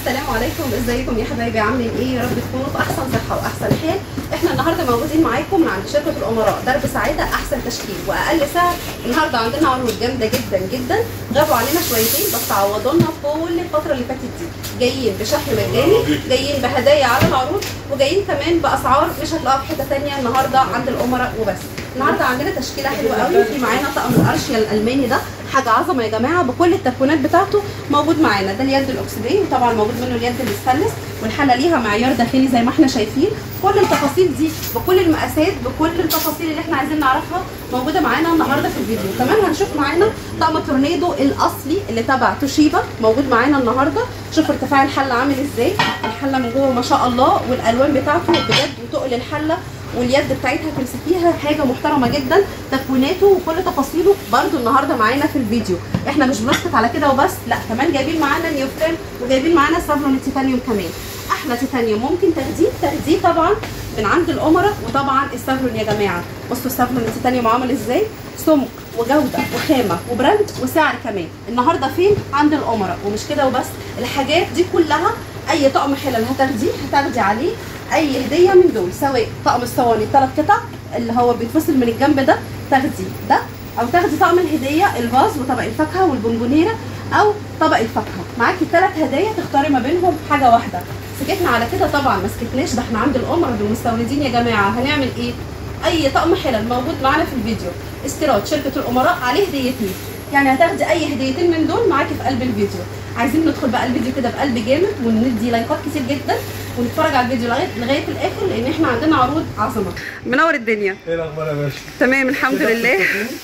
السلام عليكم ازيكم يا حبايبي عاملين ايه يا رب تكونوا في احسن صحه واحسن حال احنا النهارده موجودين معاكم من عند شركه الامراء درب سعاده احسن تشكيل واقل سعر النهارده عندنا عروض جامده جدا جدا غابوا علينا شويتين بس عوضوا لنا كل الفتره اللي فاتت دي جايين بشحن مجاني جايين بهدايا على العروض وجايين كمان باسعار مش هتلاقوها في حته ثانيه النهارده عند الامراء وبس النهارده عندنا تشكيله حلوه قوي في معانا طقم الارشيا الالماني ده حاجه عظمه يا جماعه بكل التكوينات بتاعته موجود معانا ده اليد الاكسديه وطبعا موجود منه اليد الستانلس والحله ليها معيار داخلي زي ما احنا شايفين كل التفاصيل دي بكل المقاسات بكل التفاصيل اللي احنا عايزين نعرفها موجوده معانا النهارده في الفيديو كمان هنشوف معانا طقم تورنيدو الاصلي اللي تبع توشيبا موجود معانا النهارده شوف ارتفاع الحله عامل ازاي الحله من جوه ما شاء الله والالوان بتاعته بجد وتقل الحله واليد بتاعتها تمسكيها حاجه محترمه جدا تكويناته وكل تفاصيله برده النهارده معانا في الفيديو احنا مش بنسكت على كده وبس لا كمان جايبين معانا نيوفرين وجايبين معانا سافلون التيتانيوم كمان احلى تيتانيوم ممكن تاخديه تاخديه طبعا من عند الامراء وطبعا السافلون يا جماعه بصوا السافلون التيتانيوم عامل ازاي سمك وجوده وخامه وبراند وسعر كمان النهارده فين عند الامراء ومش كده وبس الحاجات دي كلها اي طقم حلل هتاخديه هتاخدي عليه اي هديه من دول سواء طقم الصواني ثلاث قطع اللي هو بيتفصل من الجنب ده تاخدي ده او تاخدي طقم الهديه الفاز وطبق الفاكهه والبونبونيره او طبق الفاكهه معاكي ثلاث هدايا تختاري ما بينهم حاجه واحده سكتنا على كده طبعا ما سكتناش ده احنا عند الامراء بالمستوردين يا جماعه هنعمل ايه اي طقم حلل موجود معانا في الفيديو استيراد شركه الامراء عليه هديتين يعني هتاخدي اي هديتين من دول معاكي في قلب الفيديو عايزين ندخل بقى الفيديو كده بقلب جامد وندي لايكات كتير جدا ونتفرج على الفيديو لغايه لغايه الاخر لان احنا عندنا عروض عظمه منور الدنيا ايه الاخبار يا باشا؟ تمام الحمد لله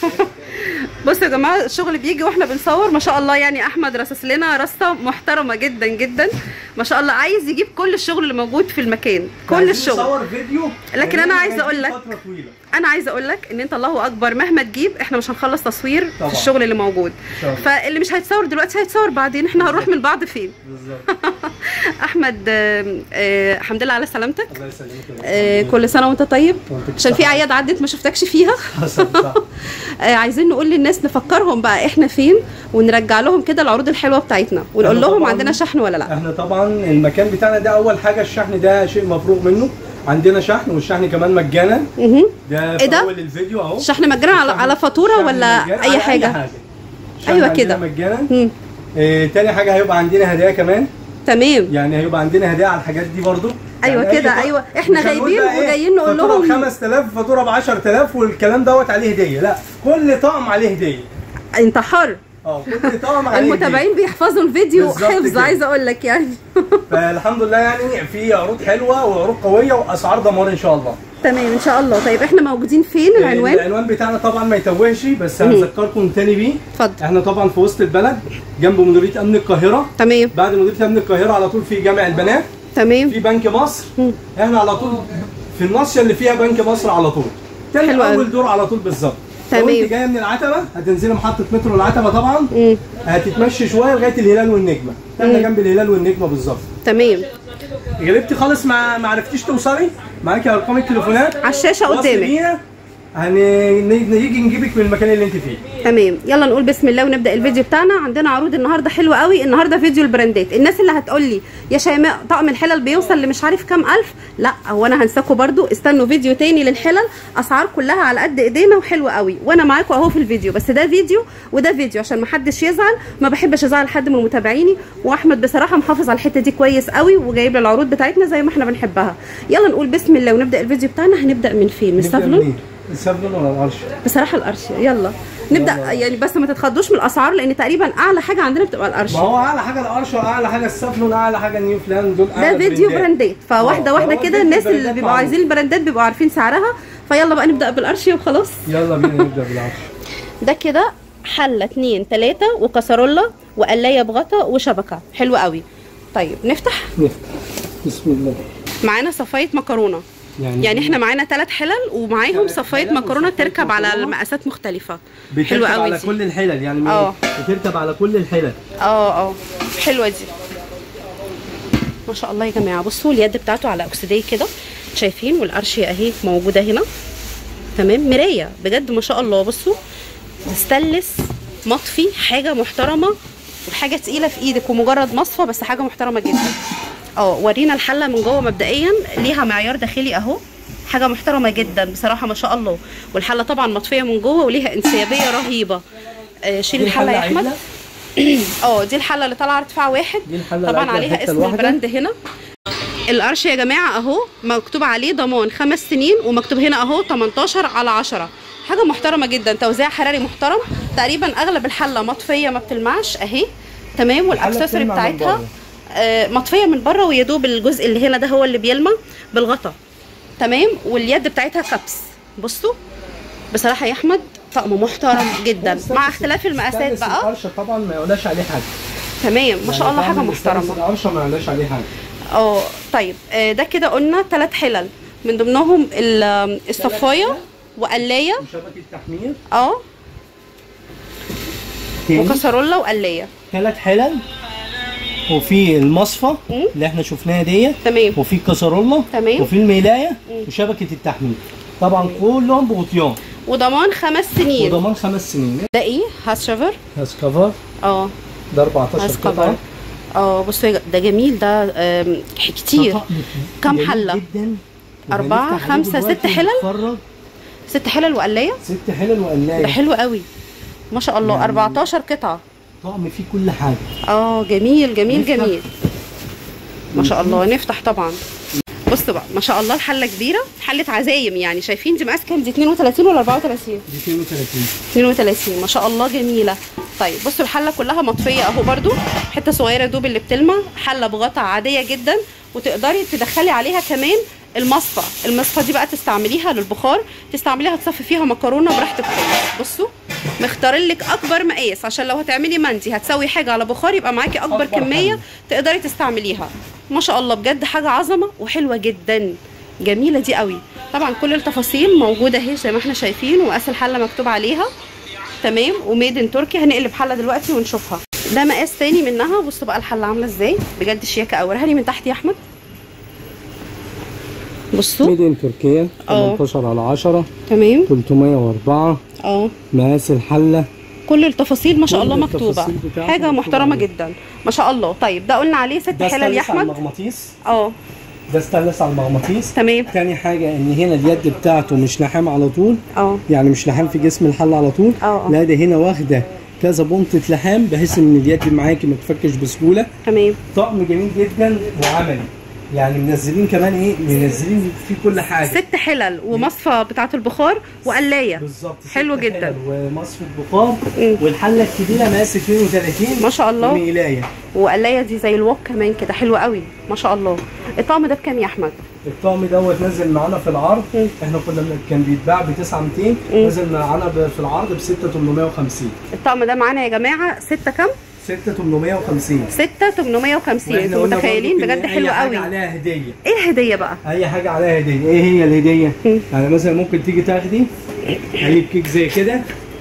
بصوا يا جماعه الشغل بيجي واحنا بنصور ما شاء الله يعني احمد رصص لنا رصه محترمه جدا جدا ما شاء الله عايز يجيب كل الشغل اللي موجود في المكان كل عايزين الشغل نصور فيديو لكن لأن أنا إحنا عايزة أقول قاعدين لك- فتره طويله انا عايزه اقول لك ان انت الله اكبر مهما تجيب احنا مش هنخلص تصوير طبعا. في الشغل اللي موجود شاء الله. فاللي مش هيتصور دلوقتي هيتصور بعدين احنا هنروح من بعض فين بالظبط احمد آه، آه، الحمد لله على سلامتك الله يسلمك يا آه، باشا. كل سنه وانت طيب وأنت عشان في بصحة. اعياد عدت ما شفتكش فيها حصل صح آه، عايزين نقول للناس نفكرهم بقى احنا فين ونرجع لهم كده العروض الحلوه بتاعتنا ونقول إحنا لهم طبعاً- عندنا شحن ولا لا احنا طبعا المكان بتاعنا ده اول حاجه الشحن ده شيء مفروغ منه عندنا شحن والشحن كمان مجانا مهم. ده إيه في ده؟ اول الفيديو اهو شحن مجانا على على فاتوره الشحن ولا مجانا اي على حاجه الشحن أيوة عندنا كده. مجانا مم. إيه تاني حاجه هيبقى عندنا هدايا كمان تمام يعني هيبقى عندنا هدايا على الحاجات دي برضو أيوة يعني أي كده، ط- أيوة. إحنا مش هنقول غايبين بقى إيه وجايين نقول فاتوره ب لهم- 5000 فاتوره ب 10000 والكلام دوت عليه هديه لا كل طقم عليه هديه انت حر اه كل طقم عليه هديه المتابعين بيحفظوا الفيديو بالظبط حفظ كده. عايزه اقول لك يعني فالحمد لله يعني في عروض حلوه وعروض قويه واسعار دمار ان شاء الله تمام ان شاء الله طيب احنا موجودين فين العنوان العنوان بتاعنا طبعا ما يتوهش بس هنذكركم تاني بيه اتفضل احنا طبعا في وسط البلد جنب مديريه امن القاهره تمام بعد مديريه امن القاهره على طول في جامع البنات تمام في بنك مصر احنا على طول في الناصيه اللي فيها بنك مصر على طول تاني حلو أوي. اول دور على طول بالظبط تمام. لو انت جايه من العتبه هتنزلي محطه مترو العتبه طبعا مم. هتتمشي شويه لغايه الهلال والنجمه احنا جنب الهلال والنجمه بالظبط تمام غلبتي خالص ما ما عرفتيش توصلي معاكي ارقام التليفونات على الشاشه وصل قدامك بينا هنيجي نجيبك من المكان اللي انت فيه تمام يلا نقول بسم الله ونبدا الفيديو بتاعنا عندنا عروض النهارده حلوه قوي النهارده فيديو البراندات الناس اللي هتقول لي يا شيماء طقم الحلل بيوصل لمش عارف كام الف لا هو انا هنساكوا برضو استنوا فيديو تاني للحلل اسعار كلها على قد ايدينا وحلوه قوي وانا معاكم اهو في الفيديو بس ده فيديو وده فيديو عشان ما حدش يزعل ما بحبش ازعل حد من متابعيني واحمد بصراحه محافظ على الحته دي كويس قوي وجايب لي العروض بتاعتنا زي ما احنا بنحبها يلا نقول بسم الله ونبدا الفيديو بتاعنا هنبدا من فين من نبدأ السافلون منين؟ السافلون ولا القرش؟ بصراحه القرش يلا نبدا يلا. يعني بس ما تتخضوش من الاسعار لان تقريبا اعلى حاجه عندنا بتبقى القرش ما هو اعلى حاجه القرش واعلى حاجه السافلون اعلى حاجه النيو فلان دول ده اعلى فيديو براندات. براندات فواحده آه، واحده فهو كده فيديو الناس اللي براندات بيبقوا معروف. عايزين البراندات بيبقوا عارفين سعرها فيلا بقى نبدا بالقرش وخلاص يلا بينا نبدا بالقرش ده كده حله اتنين تلاته وكسرولة وقلايه بغطا وشبكه حلو قوي طيب نفتح نفتح بسم الله معانا صفايه مكرونه يعني احنا معانا ثلاث حلل ومعاهم تلات صفايه حلل مكرونه وصفاية تركب على مكرونة. المقاسات مختلفه بتركب حلوه قوي على دي كل الحلل يعني آه. بتركب على كل الحلل اه اه حلوه دي ما شاء الله يا جماعه بصوا اليد بتاعته على اكسديه كده شايفين والقرشيه اهي موجوده هنا تمام مرايه بجد ما شاء الله بصوا مستلس مطفي حاجه محترمه وحاجه تقيله في ايدك ومجرد مصفى بس حاجه محترمه جدا اه ورينا الحله من جوه مبدئيا ليها معيار داخلي اهو حاجه محترمه جدا بصراحه ما شاء الله والحله طبعا مطفيه من جوه وليها انسيابيه رهيبه آه شيل دي الحله يا احمد عدلة. اه دي الحله اللي طالعه ارتفاع واحد دي الحلة طبعا العدلة عليها الحتة اسم الواحدة. البراند هنا القرش يا جماعه اهو مكتوب عليه ضمان خمس سنين ومكتوب هنا اهو 18 على 10 حاجه محترمه جدا توزيع حراري محترم تقريبا اغلب الحله مطفيه ما بتلمعش اهي تمام والاكسسوري بتلمع من بتاعتها بره. آه، مطفيه من بره ويا دوب الجزء اللي هنا ده هو اللي بيلمع بالغطا تمام واليد بتاعتها كبس بصوا بصراحه يا احمد طقم محترم جدا بس مع بس اختلاف المقاسات بس بقى القرشه طبعا ما يقولش عليه حاجه تمام ما شاء يعني الله حاجه طعم الستانلس محترمه القرشه ما يقولش عليه حاجه اه طيب آه، ده كده قلنا ثلاث حلل من ضمنهم ال- آم، الصفايه وقلايه وشبكه تحمير اه تاني وكسرولة وقلايه ثلاث حلل وفي المصفى مم. اللي احنا شفناها ديت تمام وفي الكسرولة تمام. وفي الملاية مم. وشبكة التحميل طبعا كلهم بغطيان وضمان خمس سنين وضمان خمس سنين ده ايه هاس شفر هاز كفر اه ده 14 هاس قطعه كفر اه بصوا يا ج- ده جميل ده آم، كتير كم جميل حلة؟ جدا أربعة، وهنفتح عليه خمسة، دلوقتي ست حلل؟ ونتفرج. ست حلل وقلايه ست حلل ده وقلاية حلو قوي ما شاء الله يعني- 14 قطعه طقم فيه كل حاجة اه جميل جميل نفتح. جميل ما شاء الله نفتح طبعا بصوا بقى ما شاء الله الحله كبيره حله عزايم يعني شايفين دي مقاس كام دي 32 ولا 34 دي 32 32 ما شاء الله جميله طيب بصوا الحله كلها مطفيه اهو برضو حته صغيره دوب اللي بتلمع حله بغطا عاديه جدا وتقدري تدخلي عليها كمان المصفى المصفى دي بقى تستعمليها للبخار تستعمليها تصفي فيها مكرونه براحتك خالص بصوا مختارين لك اكبر مقاس عشان لو هتعملي مندي هتسوي حاجه على بخار يبقى معاكي اكبر, أكبر كميه حجم. تقدري تستعمليها ما شاء الله بجد حاجه عظمه وحلوه جدا جميله دي قوي طبعا كل التفاصيل موجوده اهي زي ما احنا شايفين ومقاس الحله مكتوب عليها تمام وميد ان تركي هنقلب حله دلوقتي ونشوفها ده مقاس تاني منها بصوا بقى الحله عامله ازاي بجد شياكه قوي وريها لي من تحت يا احمد بصوا ميدين تركيا اه. 18 على 10 تمام 304 اه مقاس الحله كل التفاصيل ما شاء كل الله مكتوبه التفاصيل بتاعته حاجه مكتوبة محترمه عليه. جدا ما شاء الله طيب ده قلنا عليه ست ده حلل يا ستانلس على احمد المغناطيس اه ده ستانلس على المغناطيس تمام تاني حاجة ان هنا اليد بتاعته مش لحام على طول اه يعني مش لحام في جسم الحل على طول اه. لا ده هنا واخده كذا بنطة لحام بحيث ان اليد معاكي ما تفكش بسهولة تمام طقم جميل جدا وعملي يعني منزلين كمان ايه منزلين فيه كل حاجة ست حلل ومصفى بتاعه البخار وقلايه بالظبط ست حلو حلل جدا. ومصفى بخار مم. والحلة الكبيرة مقاس 32 ما شاء الله وميلاية وقلايه دي زي الوك كمان كده حلوه قوي ما شاء الله الطقم ده بكام يا احمد الطقم دوت نزل معانا في العرض مم. احنا كنا بن- كان بيتباع ب 9200 مم. نزل معانا ب- في العرض ب 6850 الطقم ده معانا يا جماعه ستة كام 6850 ستة 850 وإحنا انتوا قلنا متخيلين برضو إن بجد أي حلو حاجة قوي عليها هدية ايه الهديه بقى اي حاجه عليها هديه ايه هي الهديه مم. يعني مثلا ممكن تيجي تاخدي قالب كيك زي كده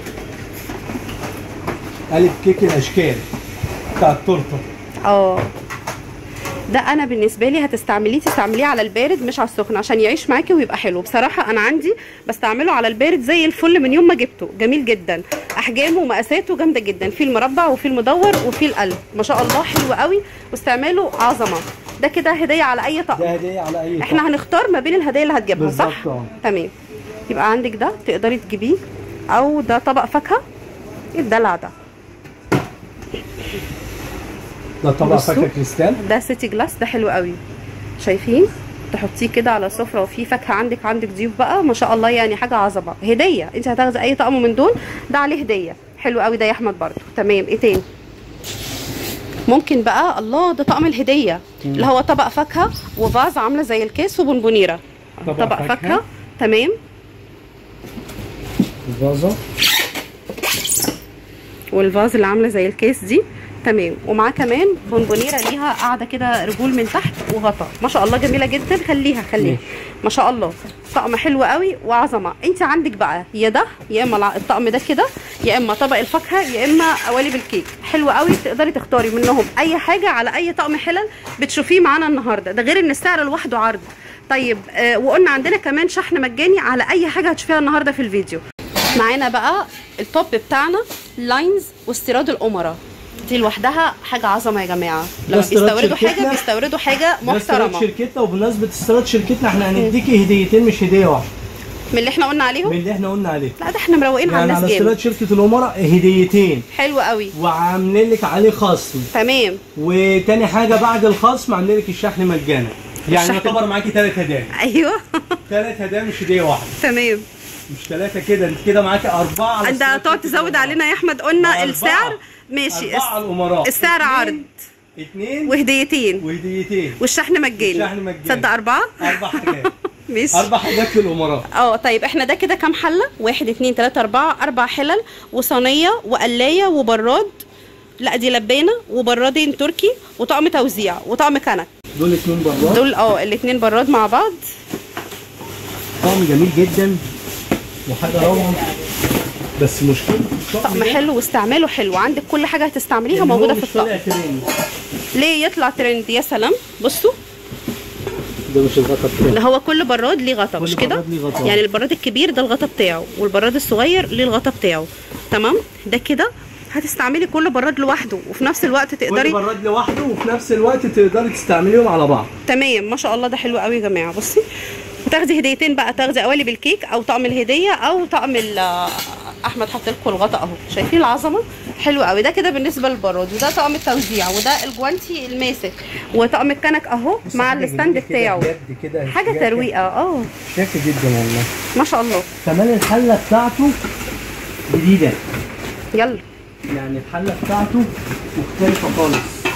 قالب كيك الاشكال بتاع التورته اه ده انا بالنسبه لي هتستعمليه تستعمليه على البارد مش على السخن عشان يعيش معاكي ويبقى حلو بصراحه انا عندي بستعمله على البارد زي الفل من يوم ما جبته جميل جدا احجامه ومقاساته جامده جدا في المربع وفي المدور وفي القلب ما شاء الله حلو قوي واستعماله عظمه ده كده هديه على اي طقم ده هديه على اي احنا هنختار ما بين الهدايا اللي هتجيبها صح بالظبط، اه. تمام يبقى عندك ده تقدري تجيبيه او ده طبق فاكهه ايه الدلع ده ده طبق بصوا. فاكهه كريستال ده سيتي جلاس ده حلو قوي شايفين تحطيه كده على سفره وفي فاكهه عندك عندك ضيوف بقى ما شاء الله يعني حاجه عظمه هديه انت هتاخدي اي طقم من دول ده عليه هديه حلو قوي ده يا احمد برضو تمام ايه تاني ممكن بقى الله ده طقم الهديه اللي هو طبق فاكهه وفاز عامله زي الكيس وبونبونيره طبق طبق فاكهة. فاكهه تمام الفازه والفاز اللي عامله زي الكيس دي تمام ومعاه كمان بونبونيره ليها قاعده كده رجول من تحت وغطا ما شاء الله جميله جدا خليها خليها ما شاء الله طقم حلو قوي وعظمه انت عندك بقى يا ده يا اما الع- الطقم ده كده يا اما طبق الفاكهه يا اما قوالب الكيك حلو قوي تقدري تختاري منهم اي حاجه على اي طقم حلل بتشوفيه معانا النهارده ده غير ان السعر لوحده عرض طيب آه وقلنا عندنا كمان شحن مجاني على اي حاجه هتشوفيها النهارده في الفيديو معانا بقى التوب بتاعنا لاينز واستيراد الامراء دي لوحدها حاجه عظمه يا جماعه ده لما استيراد بيستوردوا حاجه شركتنا. بيستوردوا حاجه ده استيراد محترمه شركتنا وبمناسبه استيراد شركتنا احنا هنديكي هديتين مش هديه واحده من اللي احنا قلنا عليهم من اللي احنا قلنا عليه لا ده احنا مروقين على يعني الناس على جامد استيراد شركه الامراء هديتين حلو قوي وعاملين لك عليه خصم تمام وتاني حاجه بعد الخصم عاملين لك الشحن مجانا يعني الشحن- يعتبر معاكي ثلاث هدايا ايوه ثلاث هدايا مش هديه واحده تمام مش ثلاثه كده انت كده معاكي اربعه على انت استيراد هتقعد شركة تزود الأمراء. علينا يا احمد قلنا أربعة. السعر ماشي اربعه على الامراء السعر اتنين- عرض اتنين وهديتين وهديتين والشحن مجاني والشحن مجاني. تصدق اربعه اربع حاجات ماشي اربع حاجات للامراء اه طيب احنا ده كده كام حله واحد اتنين تلاته اربعه اربع حلل وصينيه وقلايه وبراد لا دي لبانه وبرادين تركي وطقم توزيع وطقم كنك دول اتنين براد دول اه الاتنين براد مع بعض طعم جميل جدا وحاجه روعه بس مشكلته الطقم طقم ده حلو واستعماله حلو عندك كل حاجه هتستعمليها إن هو موجوده في مش طالع الطقم ترند. ليه يطلع ترند يا سلام بصوا ده مش الغطا اللي بتاعه هو كل براد ليه غطا كل مش كده براد ليه غطا. يعني البراد الكبير ده الغطا بتاعه والبراد الصغير ليه الغطا بتاعه تمام ده كده هتستعملي كل براد لوحده وفي نفس الوقت كل تقدري براد لوحده وفي نفس الوقت تقدري تستعمليهم على بعض تمام ما شاء الله ده حلو قوي يا جماعه بصي وتاخدي هديتين بقى تاخدي قوالب الكيك او طقم الهديه او طقم ال- احمد حط لكم الغطا اهو شايفين العظمه حلو قوي ده كده بالنسبه للبراد وده طقم التوزيع وده الجوانتي الماسك وطقم الكنك اهو مع حاجة الستاند جميلة كده بتاعه بجد كده حاجه شياكة. ترويقه اه شياكة جدا والله ما شاء الله كمان الحله بتاعته جديده يلا يعني الحله بتاعته مختلفه خالص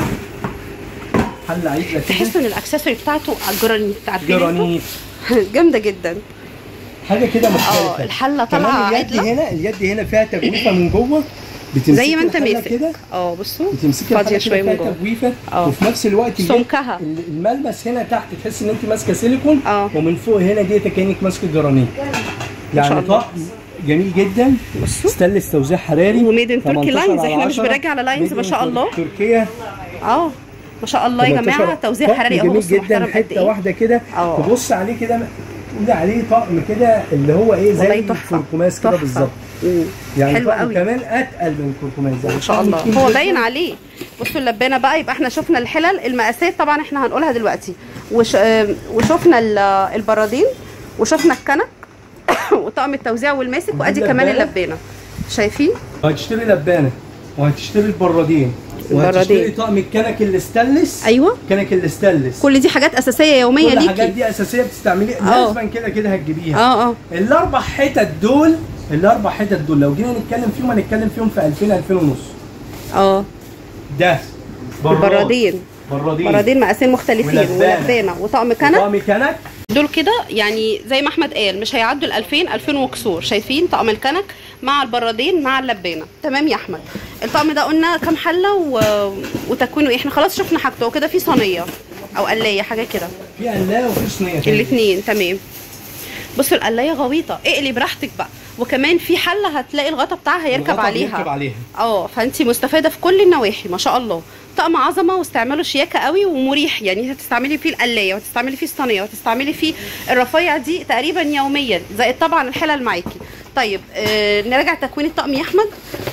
حله عيدة كده تحسوا ان الاكسسوري بتاعته جرانيت عارفين انتوا؟ جرانيت جامده جدا حاجه كده مختلفه اه الحله كمان طالعه اليد عدله هنا اليد هنا فيها تجويفه من جوه بتمسكي زي ما انت الحلة ماسك كده اه بصوا بتمسكي فاضيه الحله شويه كده من فيها جوه تجويفه اه. وفي نفس الوقت اليد- سمكها. ال- الملمس هنا تحت تحس ان انت ماسكه سيليكون اه. ومن فوق هنا دي كانك ماسكه جرانيت شاء يعني الله. طقم جميل جدا بصوا. ستانلس توزيع حراري وميد ان تركي 18 لاينز، على احنا مش 10. بنراجع على لاينز، ميد ما ان شاء الله. تركيا اه ما شاء الله يا 18 جماعه توزيع طقم حراري اهو جميل بصوا جدا محترم قد حته ايه واحده كده اه. تبص عليه كده تقولي عليه طقم كده اللي هو ايه زي والله تحفه الكركماس كده تحفة. بالظبط مم. يعني حلو طقم قوي كمان اتقل من الكركماس يعني ما شاء طقم الله تقيل هو جداً. باين عليه بصوا اللبانه بقى يبقى احنا شفنا الحلل المقاسات طبعا احنا هنقولها دلوقتي وش... آه، وشفنا ال- البرادين وشفنا الكنك وطقم التوزيع والماسك وادي كمان اللبانة. اللبانه شايفين وهتشتري لبانه وهتشتري البرادين البرادين. وهتشتري طقم الكنك الاستانلس ايوه كنك الاستانلس كل دي حاجات اساسيه يوميه كل الحاجات ليكي دي اساسيه بتستعمليها اه. لازما كده كده هتجيبيها اه اه الاربع حتت دول الاربع حتت دول لو جينا نتكلم فيهم هنتكلم فيهم في 2000 2000 ونص اه ده براد. البرادين برادين برادين مقاسين مختلفين ولبانة. ولبانه وطقم كنك طقم كنك دول كده يعني زي ما احمد قال مش هيعدوا ال 2000 2000 وكسور شايفين طقم الكنك مع البرادين مع اللبانه تمام يا احمد الطقم ده قلنا كام حله و... وتكوينه ايه احنا خلاص شفنا حاجته وكده في صينيه او قلايه حاجه كده في قلايه وفي صينيه تانية. الاثنين تمام بصوا القلايه غويطه اقلي براحتك بقى وكمان في حله هتلاقي الغطا بتاعها يركب الغطا عليها بيركب عليها اه فانت مستفاده في كل النواحي ما شاء الله طقم عظمه واستعماله شياكه قوي ومريح يعني هتستعملي فيه القلايه وهتستعملي فيه الصينيه وهتستعملي فيه الرفايع دي تقريبا يوميا زائد طبعا الحلل معاكي طيب آه نراجع تكوين الطقم يا احمد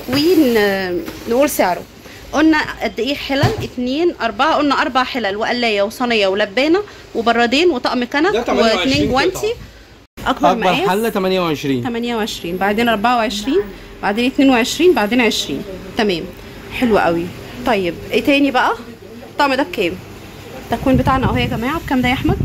ونقول سعره قلنا قد ايه حلل اتنين اربعه قلنا اربع حلل وقلايه وصينيه ولبانه وبرادين وطقم كنك ده 28 واتنين جوانتي اكبر اكبر مقاس حله 28 28 بعدين 24 بعدين 22 بعدين 20 تمام حلو قوي طيب ايه تاني بقى الطقم ده بكام التكوين بتاعنا اهو يا جماعه بكام ده يا احمد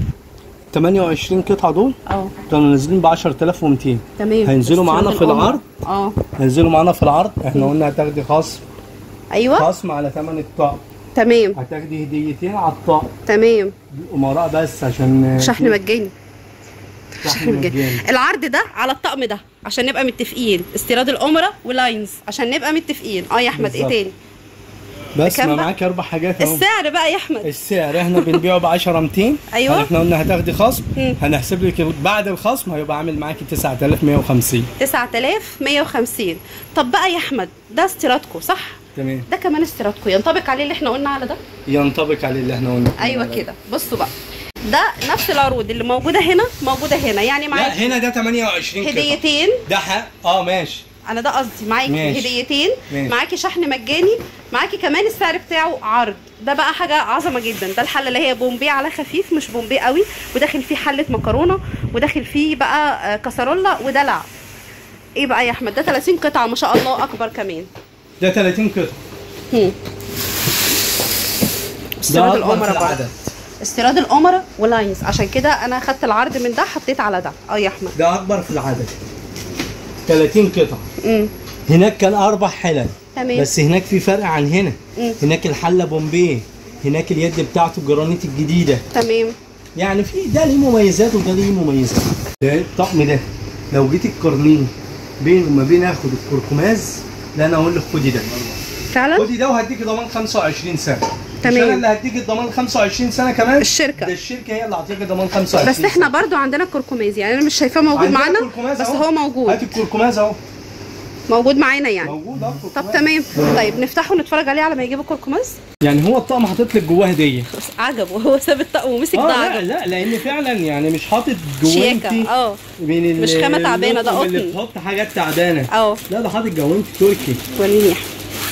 28 قطعه دول اه كانوا نازلين ب 10200 تمام هينزلوا معانا في الأمر. العرض اه هينزلوا معانا في العرض احنا قلنا هتاخدي خصم ايوه خصم على ثمن الطقم تمام هتاخدي هديتين على الطقم تمام الامراء بس عشان شحن مجاني شحن مجاني العرض ده على الطقم ده عشان نبقى متفقين استيراد الامراء ولاينز عشان نبقى متفقين اه يا احمد ايه بالظبط. تاني بس بكام ما بقى؟ معاك اربع حاجات اهو السعر بقى يا احمد السعر احنا بنبيعه ب 10 200 أيوة. احنا قلنا هتاخدي خصم مم. هنحسب لك بعد الخصم هيبقى عامل معاكي 9150 9150 طب بقى يا احمد ده استيرادكم صح تمام ده كمان استيرادكم ينطبق عليه اللي احنا قلنا على ده ينطبق عليه اللي احنا قلنا ايوه كده بصوا بقى ده نفس العروض اللي موجوده هنا موجوده هنا يعني لا معاكي هنا ده 28 قطعة. هديتين ده حق اه ماشي انا ده قصدي معاكي ماشي. هديتين ماشي. معاكي شحن مجاني معاكي كمان السعر بتاعه عرض ده بقى حاجه عظمه جدا ده الحله اللي هي بومبي على خفيف مش بومبي قوي وداخل فيه حله مكرونه وداخل فيه بقى آه، كسرولة ودلع ايه بقى يا احمد ده 30 قطعه ما شاء الله اكبر كمان ده 30 قطعه هم. ده استيراد اكبر الأمرة في برضه. العدد استيراد الأمرة ولاينز عشان كده انا خدت العرض من ده حطيت على ده اه يا احمد ده اكبر في العدد 30 قطعه امم هناك كان اربع حلل تمام بس هناك في فرق عن هنا مم. هناك الحله بومبي هناك اليد بتاعته جرانيت الجديده تمام يعني في ده ليه مميزات وده ليه مميزات ده الطقم ده لو جيت تقارنيه بينه وما بين اخد الكركماز لا انا اقول لك خدي ده فعلا خدي ده وهديكي ضمان 25 سنه تمام. مش انا اللي هديكي الضمان 25 سنه كمان الشركة. ده الشركه هي اللي هتديكي ضمان 25 بس احنا برضو عندنا كركماز يعني انا مش شايفاه موجود عندنا معانا كركماز بس أهو. هو موجود هاتي الكركماز اهو موجود معانا يعني موجود اهو طب الكركماز. تمام طيب نفتحه ونتفرج عليه على ما يجيب الكركماز يعني هو الطقم حاطط لك جواه هديه بس عجبه هو ساب الطقم ومسك ده اه لا عجبه لا لان فعلا يعني مش حاطط جواه شياكه انت اه من ال- مش خامة تعبانة، ده اللطم اللي قطن. بتحط حاجات تعبانه اه لا ده حاطط جوانتي تركي وريني يا أحمد.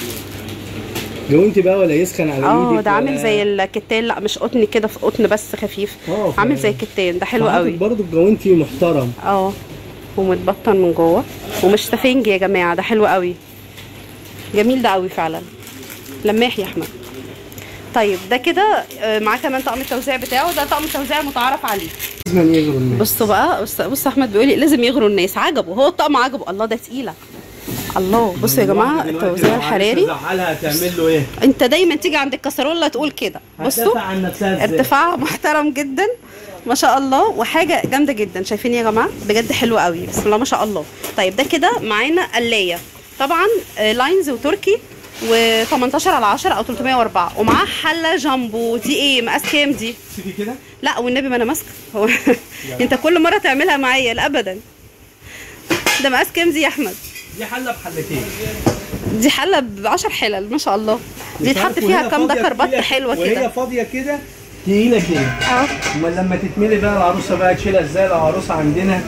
جوانتي بقى ولا يسخن على اه ايدك ده عامل ولا- زي الكتان لا مش قطن كده في قطن بس خفيف اه ف- عامل زي الكتان ده حلو فحاطط قوي برضه الجوانتي محترم اه ومتبطن من جوه ومش سفنج يا جماعه ده حلو قوي جميل ده قوي فعلا لماح يا احمد طيب ده كده آه، معاه كمان طقم التوزيع بتاعه ده طقم التوزيع متعارف عليه لازم يغروا الناس بصوا بقى بص, بص احمد بيقول لي لازم يغروا الناس عجبه هو الطقم عجبه الله ده تقيله الله بصوا يا جماعه الواحد دلوقتي التوزيع لو عايزة الحراري تزعلها هتعمل له ايه؟ انت دايما تيجي عند الكسرولة تقول كده بصوا هتدافع عن نفسها ازاي؟ ارتفاع محترم جدا ما شاء الله وحاجه جامده جدا شايفين يا جماعه بجد حلو قوي بسم الله ما شاء الله طيب ده كده معانا قلايه طبعا آه، لاينز وتركي و18 على 10 او 304 ومعاه حله جامبو دي ايه مقاس كام دي سيبي كده لا والنبي ما انا ماسكه هو انت كل مره تعملها معايا لا ابدا ده مقاس كام دي يا احمد دي حله بحلتين دي حله ب 10 حلل ما شاء الله دي مش يتحط عارف فيها وهي كام فاضية دكر بط كده- حلوه وهي كده فاضيه كده تقيله كده اه امال لما تتملي بقى العروسه بقى تشيلها ازاي العروسه عندنا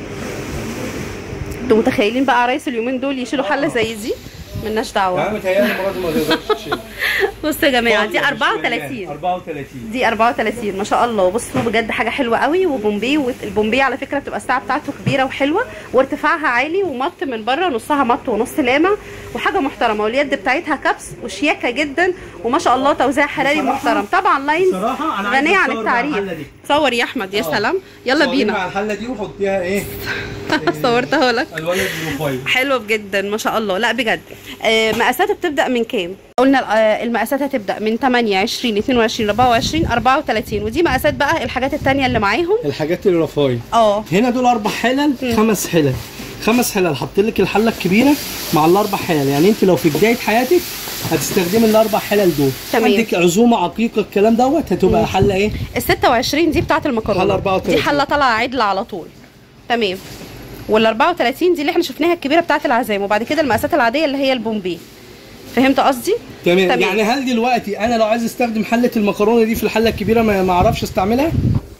انتوا متخيلين بقى عرايس اليومين دول يشيلوا حله زي دي ملناش دعوه يعني متهيألي مراتي ما تقدرش تشيل بصوا يا جماعه دي فاضية مش 34 34 دي 34 ما شاء الله بصوا بجد حاجه حلوه قوي وبومبي والبومبي على فكره بتبقى الساعه بتاعته كبيره وحلوه وارتفاعها عالي ومط من بره نصها مط ونص لامع وحاجه محترمه واليد بتاعتها كبس وشياكه جدا وما شاء الله توزيع حراري بصراحة- محترم طبعا لاينز بصراحة أنا عايز غنيه عن أتصور مع التعريف الحلة دي. صور يا احمد يا آه. سلام يلا صوري مع بينا الحله دي وحطيها ايه صورتها لك الولد بروفايل حلوه جدا ما شاء الله لا بجد آه، مقاساتها بتبدا من كام قلنا آه، المقاسات هتبدا من 8 20 22 24 34 ودي مقاسات بقى الحاجات التانية اللي معاهم الحاجات الرفايع اه هنا دول اربع حلل خمس حلل خمس حلل حط لك الحله الكبيره مع الاربع حلل يعني انت لو في بدايه حياتك هتستخدمي الاربع حلل دول تمام. عندك عزومه عقيقه الكلام دوت هتبقى حله ايه ال 26 دي بتاعت المكرونه حلة 34. دي حله طالعه عدله على طول تمام وال 34 دي اللي احنا شفناها الكبيره بتاعت العزايم وبعد كده المقاسات العاديه اللي هي البومبي فهمت قصدي تمام. تمام. يعني هل دلوقتي انا لو عايز استخدم حله المكرونه دي في الحله الكبيره ما ما اعرفش استعملها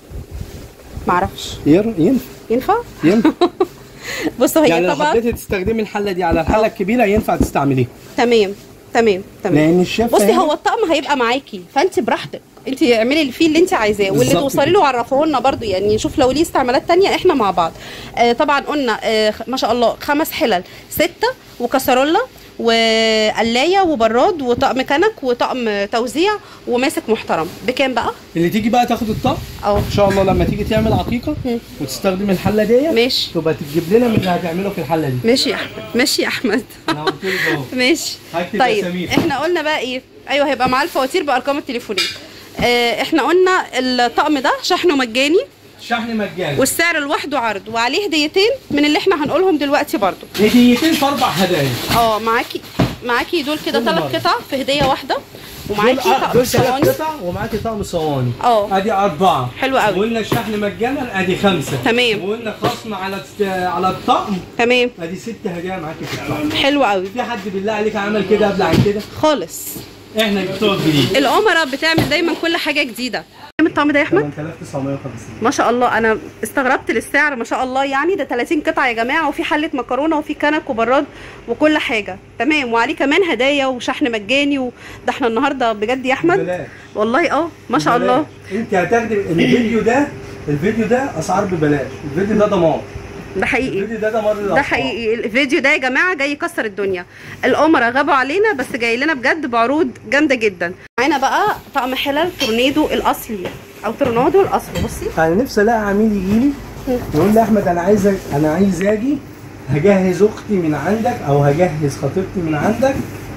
معرفش ير- ينفع ينفع ينفع بصوا هي يعني لو طبعا حبيتي تستخدمي الحله دي على الحله الكبيره ينفع تستعمليها تمام تمام تمام لان الشيف بصي هنا- هو الطقم هيبقى معاكي فانت براحتك انت اعملي اللي فيه اللي انت عايزاه واللي بالظبط توصلي كده. له عرفوه لنا برده يعني نشوف لو ليه استعمالات تانية احنا مع بعض آه طبعا قلنا آه ما شاء الله خمس حلل ستة وكسرولة وقلايه وبراد وطقم كنك وطقم توزيع وماسك محترم بكام بقى اللي تيجي بقى تاخد الطقم اه ان شاء الله لما تيجي تعمل عقيقه مم. وتستخدم الحله دي ماشي تبقى تجيب لنا من اللي هتعمله في الحله دي ماشي يا احمد ماشي يا احمد انا قلت لك اهو ماشي هكتب طيب أساميهم. احنا قلنا بقى ايه ايوه هيبقى معاه الفواتير بارقام التليفونات اه احنا قلنا الطقم ده شحنه مجاني شحن مجاني والسعر لوحده عرض وعليه هديتين من اللي احنا هنقولهم دلوقتي برضو هديتين في اربع هدايا اه معاكي معاكي دول كده كل ثلاث مرة. قطع في هديه واحده دول ومعاكي آه، طقم دول ثلاث صواني قطع ومعاكي طقم صواني اه ادي اربعه حلو قوي. وقلنا الشحن مجانا ادي خمسه تمام. وقلنا خصم على الست- على الطقم تمام ادي ست هدايا معاكي في الطقم حلو قوي في حد بالله عليك عمل كده قبل عن كده خالص احنا بتوع جديد الأمراء بتعمل دايما كل حاجة جديدة الطقم ده يا احمد 8950 ما شاء الله انا استغربت للسعر ما شاء الله يعني ده 30 قطعه يا جماعه وفي حله مكرونه وفي كنك وبراد وكل حاجه تمام وعليه كمان هدايا وشحن مجاني وده احنا النهارده بجد يا احمد ببلاش. والله اه ما شاء الله انت هتاخدي الفيديو ده الفيديو ده اسعار ببلاش الفيديو ده ضمان ده حقيقي الفيديو ده دمار للاطفال ده حقيقي الفيديو ده يا جماعه جاي يكسر الدنيا القمر غابوا علينا بس جاي لنا بجد بعروض جامده جدا معانا بقى طقم حلل تورنيدو الاصلي او تورنادو الاصلي بصي انا نفسي الاقي عميل يجي لي يقول لي احمد انا عايز انا عايز اجي هجهز اختي من عندك او هجهز خطيبتي من عندك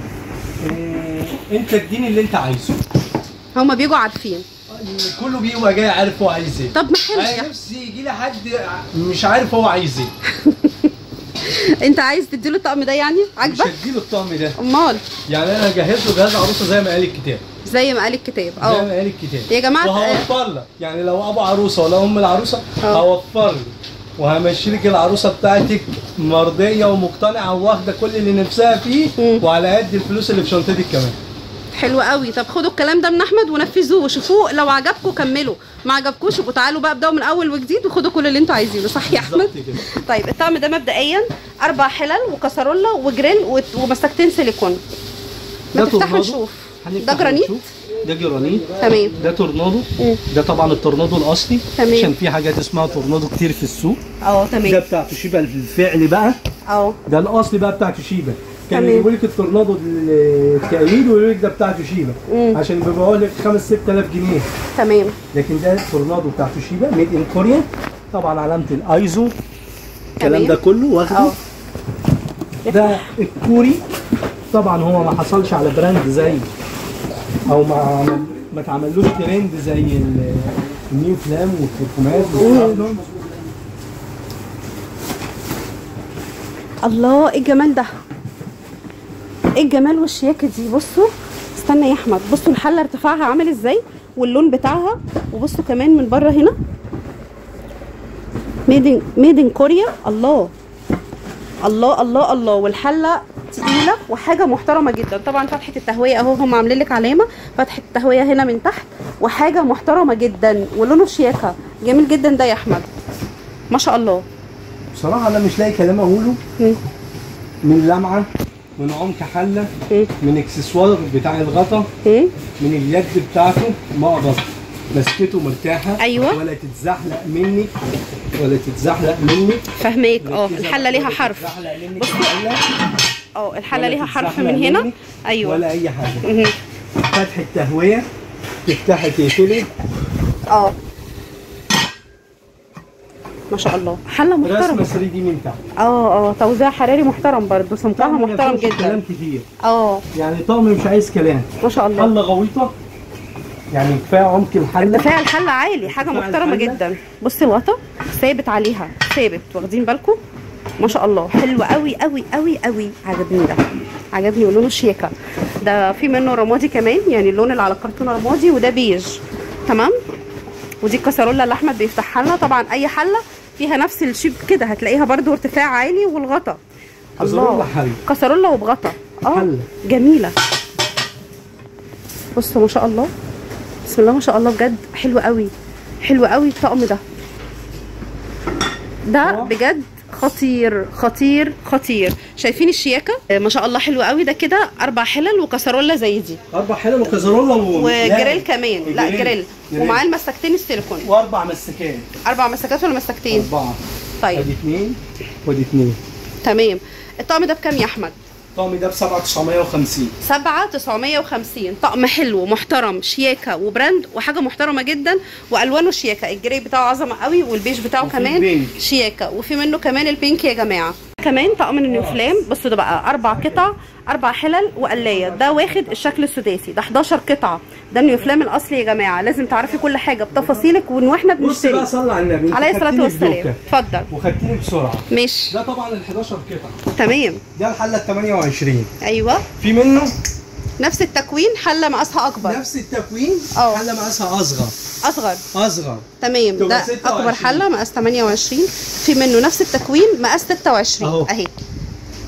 إيه انت اديني اللي انت عايزه هما بيجوا عارفين كله بيبقى جاي عارف هو عايز ايه طب ما حلو يا انا نفسي يجي لي حد مش عارف هو عايز ايه انت عايز تديله الطقم ده يعني مش عاجبك هديله الطقم ده امال يعني انا هجهز له جهاز عروسه زي ما قال الكتاب زي ما قال الكتاب زي ما اه قال الكتاب يا جماعه آه، وهوفر لك يعني لو ابو عروسه ولا ام العروسه اه. هوفر لك وهمشي لك العروسه بتاعتك مرضيه ومقتنعه واخده كل اللي نفسها فيه مم. وعلى قد الفلوس اللي في شنطتك كمان حلو قوي طب خدوا الكلام ده من احمد ونفذوه وشوفوه لو عجبكم كملوا ما عجبكوش يبقوا تعالوا بقى ابداوا من اول وجديد وخدوا كل اللي انتوا عايزينه صح يا احمد بالظبط كده طيب الطقم ده مبدئيا اربع حلل وكسرولة وجريل وت- ومسكتين سيليكون ما ده تفتح تورنادو. نشوف هنفتح ده جرانيت ونشوف. ده جرانيت تمام ده تورنادو مم. ده طبعا التورنادو الاصلي تمام. عشان في حاجات اسمها تورنادو كتير في السوق اه ده تمام بتاع توشيبا الفعلي بقى اه ده الاصلي بقى بتاع توشيبا كان تمام. يجيبوا لك التورنادو التقليد ويقولوا لك ده بتاع توشيبا مم. عشان بيبيعوا لك 5 6000 جنيه تمام لكن ده التورنادو بتاع توشيبا ميد ان كوريا طبعا علامه الايزو الكلام ده كله واخده اه ده الكوري طبعا هو ما حصلش على براند زي او ما عمل ما اتعملوش ترند زي ال- النيو فلام والكركمات والكلام الله ايه الجمال ده ايه الجمال والشياكه دي بصوا استنى يا احمد بصوا الحله ارتفاعها عامل ازاي واللون بتاعها وبصوا كمان من بره هنا ميدن ميدن كوريا الله الله الله الله والحله تقيله وحاجه محترمه جدا طبعا فتحه التهويه اهو هم عاملين لك علامه فتحه التهويه هنا من تحت وحاجه محترمه جدا ولونه شياكه جميل جدا ده يا احمد ما شاء الله بصراحه انا مش لاقي كلام اقوله مم. من لمعه من عمق حله مم. من اكسسوار بتاع الغطا مم. من اليد بتاعته مقبض مسكته مرتاحه أيوة. ولا تتزحلق منك ولا تتزحلق منك فهماك اه مركزة الحله ليها ولا حرف تتزحلق منك الحلة اه الحله ولا ليها حرف تتزحلق من هنا منك ايوه ولا اي حاجه مهم. فتح التهويه تفتحي تقفلي اه ما شاء الله حله رسمه محترمه 3 دي من تحت اه اه توزيع حراري محترم برضو سمكها طقم ما محترم فيهوش كلام جدا كتير اه يعني طقم مش عايز كلام ما شاء الله حله غويطه يعني كفايه عمق الحله ارتفاع الحله عالي حاجه ارتفاع محترمه الحلة. جدا بصي الغطا ثابت عليها ثابت واخدين بالكم ما شاء الله حلو قوي قوي قوي قوي عجبني ده عجبني ولونه شياكه ده في منه رمادي كمان يعني اللون اللي على الكرتونه رمادي وده بيج تمام ودي الكسرولة اللي احمد بيفتحها لنا طبعا اي حله فيها نفس الشيب كده هتلاقيها برضو ارتفاع عالي والغطا كسرولة حلة. كسرولة وبغطا اه حلة. جميله بصوا ما شاء الله بسم الله ما شاء الله بجد حلو قوي حلو قوي الطقم ده ده هو؟ بجد خطير خطير خطير شايفين الشياكه آه، ما شاء الله حلو قوي ده كده اربع حلل وكسرولة زي دي اربع حلل وكازارولا و... وجريل لا، كمان لا وجريل. جريل جريل. ومعاه المسكتين السيليكون واربع مسكات اربع مسكات ولا مسكتين اربعه طيب ادي اثنين وادي اثنين تمام الطقم ده بكام يا احمد الطقم ده ب 7950 سبعة تسعمية وخمسين طقم حلو محترم شياكة وبراند وحاجة محترمة جدا وألوانه شياكة الجري بتاعه عظمة قوي والبيج بتاعه وفي كمان البينك. شياكة وفي منه كمان البينك يا جماعة كمان طقم النيوفلام بصوا ده بقى أربع قطع أربع حلل وقلاية ده واخد الشكل السداسي ده 11 قطعة ده النيوفلام الأصلي يا جماعة لازم تعرفي كل حاجة بتفاصيلك وإن واحنا بص بنشتري بقى صلى على النبي انت عليه الصلاة خدتني والسلام بدوكة اتفضل وخدتني بسرعه ماشي ده طبعا ال 11 قطعه تمام ده الحله ال 28 أيوه في منه نفس التكوين حلة مقاسها أكبر نفس التكوين اه. حله مقاسها اصغر أصغر اصغر تمام تبقى ده 26. اكبر حله مقاس 28 في منه نفس التكوين مقاس 26 أهو. اهي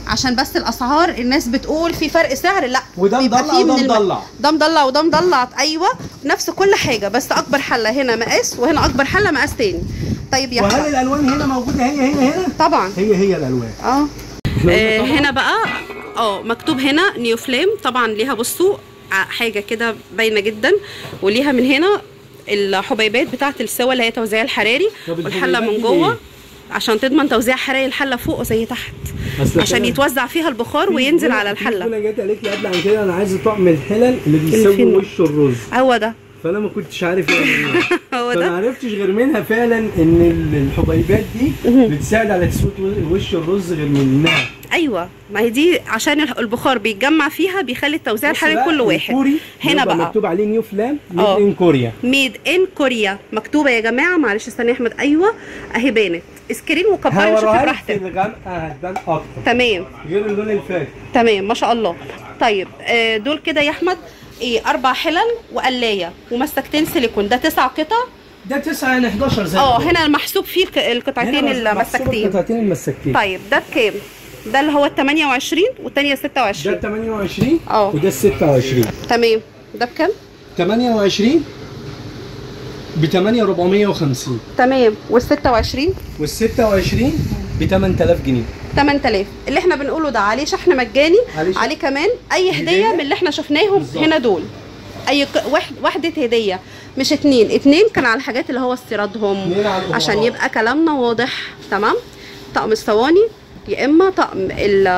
عشان بس الاسعار الناس بتقول في فرق سعر لا وده بيبقى مضلع فيه وده من الم- مضلع. ده مضلع وده مضلع ايوه نفس كل حاجه بس اكبر حله هنا مقاس وهنا اكبر حله مقاس تاني طيب يا وهل احمد الالوان هنا موجوده هي هنا هنا طبعا هي هي الالوان اه آه، هنا بقى اه مكتوب هنا نيو فليم طبعا ليها بصوا ع- حاجه كده باينه جدا وليها من هنا الحبيبات بتاعه السوا اللي هي توزيع الحراري طب والحله الحبيبات من دي جوه ليه؟ عشان تضمن توزيع حراري الحله فوق وزي تحت أصل عشان كده- يتوزع فيها البخار وينزل على الحله انا جت قالت لي قبل عن كده انا عايز طقم الحلل اللي اللي بيسوي فين؟ وش الرز هو ده فانا ما كنتش عارف يعني ايه هو فما ده عرفتش غير منها فعلا ان ال- الحبيبات دي بتساعد على تسويه وش الرز غير منها ايوه ما هي دي عشان الح- البخار بيتجمع فيها بيخلي التوزيع بص الحراري بقى، كل واحد الكوري هنا بيبقى بقى مكتوب عليه نيو فلام ميد اه. ان كوريا ميد ان كوريا مكتوبه يا جماعه معلش استنى يا احمد ايوه اهي بانت سكرين وكبري وشوفي هوريها لك في براحتك الغامقه هتبان اكتر تمام غير اللون الفاتح تمام ما شاء الله طيب آه، دول كده يا احمد ايه اربع حلل وقلايه ومسكتين سيليكون ده تسع قطع ده 9 يعني 11 زي اه الفل. هنا المحسوب فيه الك- القطعتين هنا محسوب المسكتين القطعتين المسكتين طيب ده بكام ده اللي هو ال 28 والتانية ده 26 28 اه. وده 26 تمام ده بكام 28 ب 8450 تمام وال 26 وال 26 ب 8000 جنيه 8000 اللي احنا بنقوله ده عليه شحن مجاني عليه شحن. عليه كمان اي هديه هدية. من اللي احنا شفناهم بالظبط. هنا دول اي ق- واحد واحده هديه مش اتنين اتنين كان على الحاجات اللي هو استيرادهم اتنين على الأمراض. عشان يبقى كلامنا واضح تمام طقم الصواني يا اما طقم ال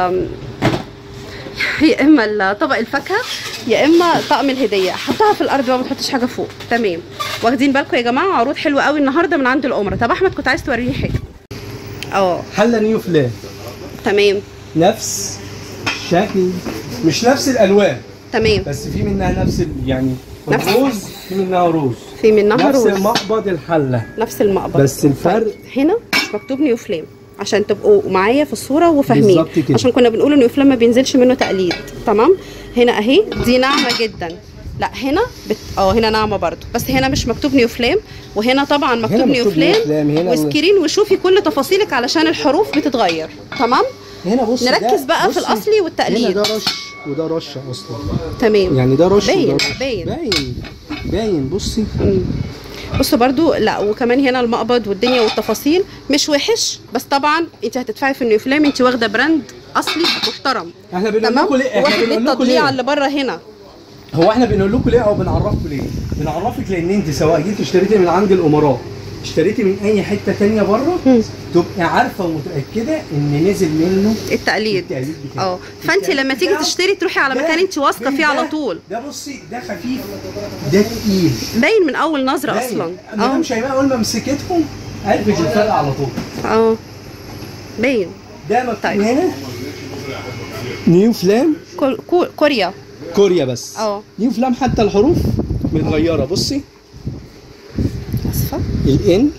يا اما ال- طبق الفاكهه يا اما طقم الهديه حطها في الارض بقى ما تحطش حاجه فوق تمام واخدين بالكم يا جماعه عروض حلوه قوي النهارده من عند الامره طب احمد كنت عايز توريني حاجه اه حله نيو فلام تمام نفس الشكل مش نفس الالوان تمام بس في منها نفس ال- يعني نفس- الروز في منها روز في منها نفس روز مقبض الحله نفس المقبض بس الفرق هنا مش مكتوب نيو فليم عشان تبقوا معايا في الصوره وفاهمين بالظبط كده. عشان كنا بنقول نيو فليم ما بينزلش منه تقليد تمام هنا اهي دي ناعمه جدا لا هنا بت... اه هنا ناعمه برضو بس هنا مش مكتوب نيو فليم وهنا طبعا مكتوب, هنا نيو مكتوب نيو فليم فليم، هنا- وسكرين وشوفي كل تفاصيلك علشان الحروف بتتغير تمام هنا بص نركز بقى في الأصلي والتقليد. هنا ده رش وده رش اصلا تمام يعني ده رش باين- وده رش باين. باين باين بصي مم. بصوا برضو لا وكمان هنا المقبض والدنيا والتفاصيل مش وحش بس طبعا انت هتدفعي في النيو فليم انت واخده براند اصلي محترم احنا بنقول تمام لكم ليه احنا واخد ليه بنقول لكم التضليعه ليه اللي بره هنا هو احنا بنقول لكم ليه او بنعرفكم ليه بنعرفك لان انت سواء جيت اشتريتي من عند الامراء اشتريتي من اي حته تانية بره مم. تبقى عارفه ومتاكده ان نزل منه التقليد التقليد بتاعه. اه فانت لما تيجي بتاعه تشتري تروحي على ده- مكان انت واثقه فيه ده- على طول ده بصي ده خفيف ده تقيل باين من اول نظره باين. اصلا مدام اه شيماء اول ما مسكتهم قلبت الفرق على طول اه باين ده مكتوب طيب. هنا نيو فلام كو- كو- كوريا كوريا بس اه. نيو فلام حتى الحروف متغيره بصي اسفه الان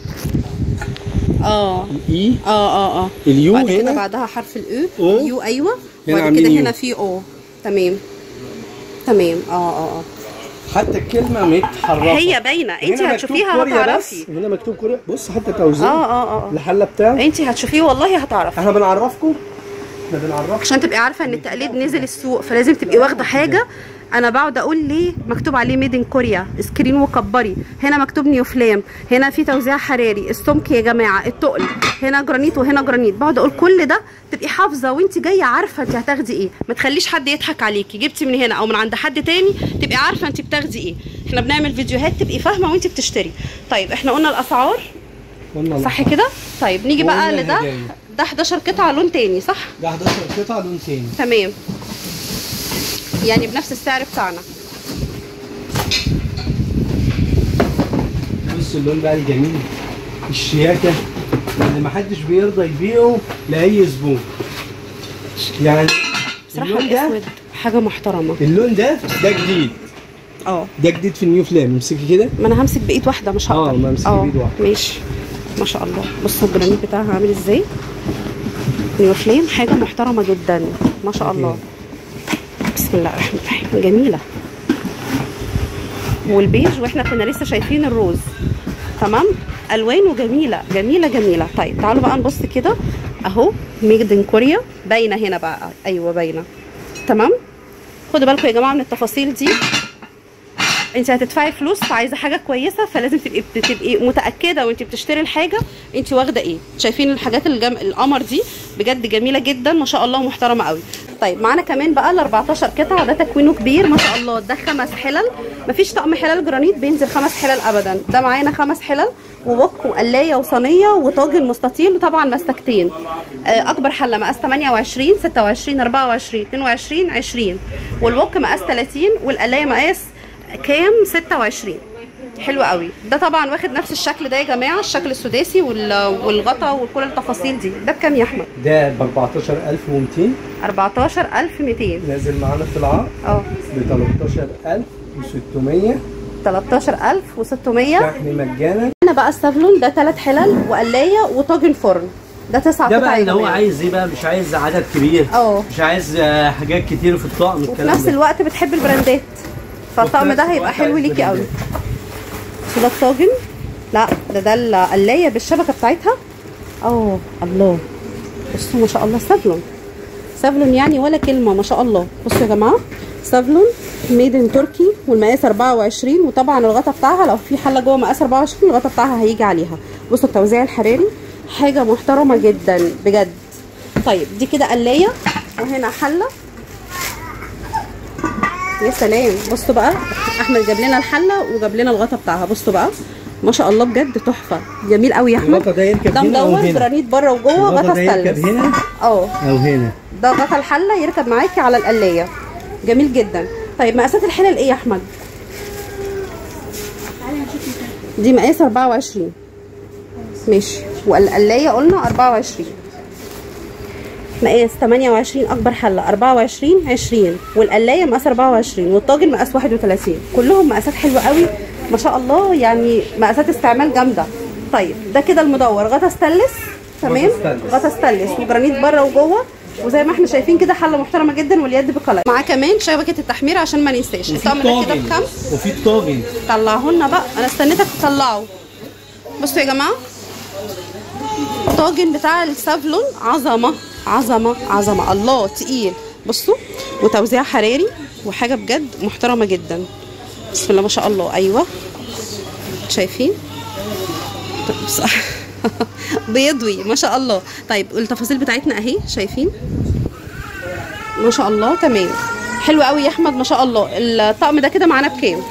اه الاي اه اه اه اليو بعد كده هنا بعدها حرف الاو أو. يو ايوه هنا وبعد عاملين كده يو. هنا في او تمام تمام اه اه اه حتى الكلمه متحركه هي باينه انت هنا مكتوب هتشوفيها كوريا هتعرفي بس هنا مكتوب كوريا بص حتى توزيع اه اه اه الحله بتاعه انت هتشوفيه والله هتعرفي احنا بنعرفكم احنا بنعرفكم عشان تبقي عارفه ان التقليد نزل السوق فلازم تبقي واخده حاجه انا بقعد اقول ليه مكتوب عليه ميد ان كوريا سكرين وكبري هنا مكتوب نيو فلام هنا في توزيع حراري السمك يا جماعه التقل هنا جرانيت وهنا جرانيت بقعد اقول كل ده تبقي حافظه وانت جايه عارفه انت هتاخدي ايه ما تخليش حد يضحك عليكي جبتي من هنا او من عند حد تاني تبقي عارفه انت بتاخدي ايه احنا بنعمل فيديوهات تبقي فاهمه وانت بتشتري طيب احنا قلنا الاسعار قلنا صح كده طيب نيجي بقى وقلنا لده الهدايا. ده 11 قطعه لون تاني صح ده 11 قطعه لون تاني تمام يعني بنفس السعر بتاعنا بص اللون بقى الجميل الشياكه اللي محدش بيرضى يبيعه لاي زبون يعني بصراحه اللون ده الاسود حاجه محترمه اللون ده ده جديد اه ده جديد في النيو فلام امسكي كده ما انا همسك بايد واحده مش هقدر اه، ما امسكي اه، بإيد واحدة. ماشي ما شاء الله بصوا الجرانيت بتاعها عامل ازاي نيو فليم حاجه محترمه جدا ما شاء الله بسم الله الرحمن الرحيم جميله والبيج واحنا كنا لسه شايفين الروز تمام الوانه جميله جميله جميله طيب تعالوا بقى نبص كده اهو ميد ان كوريا باينه هنا بقى ايوه باينه تمام خدوا بالكم يا جماعه من التفاصيل دي انت هتدفعي فلوس فعايزه حاجه كويسه فلازم تبقي تبقي متاكده وانت بتشتري الحاجه انت واخده ايه شايفين الحاجات الجم... القمر دي بجد جميله جدا ما شاء الله محترمه قوي طيب معانا كمان بقى ال 14 قطعه ده تكوينه كبير ما شاء الله ده خمس حلل مفيش طقم حلال جرانيت بينزل خمس حلل ابدا ده معانا خمس حلل ووك وقلايه وصينيه وطاجن مستطيل وطبعا مسكتين آه، اكبر حله مقاس 28 26 24 22 20 والوك مقاس 30 والقلايه مقاس كام 26 حلو قوي ده طبعا واخد نفس الشكل ده يا جماعه الشكل السداسي وال- والغطا وكل التفاصيل دي ده بكام يا احمد ده ب 14200 14200 نازل معانا في العرض اه ب 13600 13600 شحن مجانا هنا بقى السافلون ده ثلاث حلل وقلايه وطاجن فرن ده تسعة ده قطع بقى يا اللي هو جماعة. عايز ايه بقى مش عايز عدد كبير اه. مش عايز آه، حاجات كتير في الطقم وفي الكلام نفس ده الوقت بتحب البراندات فالطقم نفس ده هيبقى الوقت حلو عايز ليكي قوي براندات. ده الطاجن لا ده ده القلايه بالشبكه بتاعتها اه الله بصوا ما شاء الله سافلون سافلون يعني ولا كلمه ما شاء الله بصوا يا جماعه سافلون ميد ان تركي والمقاس 24 وطبعا الغطا بتاعها لو في حله جوه مقاس 24 الغطا بتاعها هيجي عليها بصوا التوزيع الحراري حاجه محترمه جدا بجد طيب دي كده قلايه وهنا حله يا سلام بصوا بقى احمد جاب لنا الحله وجاب لنا الغطا بتاعها بصوا بقى ما شاء الله بجد تحفه جميل قوي يا احمد الغطا ده يركب ده هنا أو مدور هنا. جرانيت بره وجوه الغطا غطا ده يركب ستانلس هنا اه او هنا ده غطا الحله يركب معاكي على القلايه جميل جدا طيب مقاسات الحلل ايه يا احمد دي مقاس 24 ماشي والقلايه قلنا 24 مقاس 28 اكبر حله 24 20 والقلايه مقاس 24 والطاجن مقاس 31 كلهم مقاسات حلوه قوي ما شاء الله يعني مقاسات استعمال جامده طيب ده كده المدور غطا ستانلس تمام غطا ستانلس. غطا ستانلس وجرانيت بره وجوه وزي ما احنا شايفين كده حله محترمه جدا واليد بقلم معاه كمان شبكه التحمير عشان ما ننساش وفي الطقم ده كده طاجن بكام وفي طاجن طلعوه لنا بقى انا استنيتك تطلعه بصوا يا جماعه الطاجن بتاع السافلون عظمه عظمه عظمه الله تقيل بصوا وتوزيع حراري وحاجه بجد محترمه جدا بسم الله ما شاء الله ايوه شايفين بص- بيضوي ما شاء الله طيب التفاصيل بتاعتنا اهي شايفين ما شاء الله تمام حلو قوي يا احمد ما شاء الله الطقم ده كده معانا بكام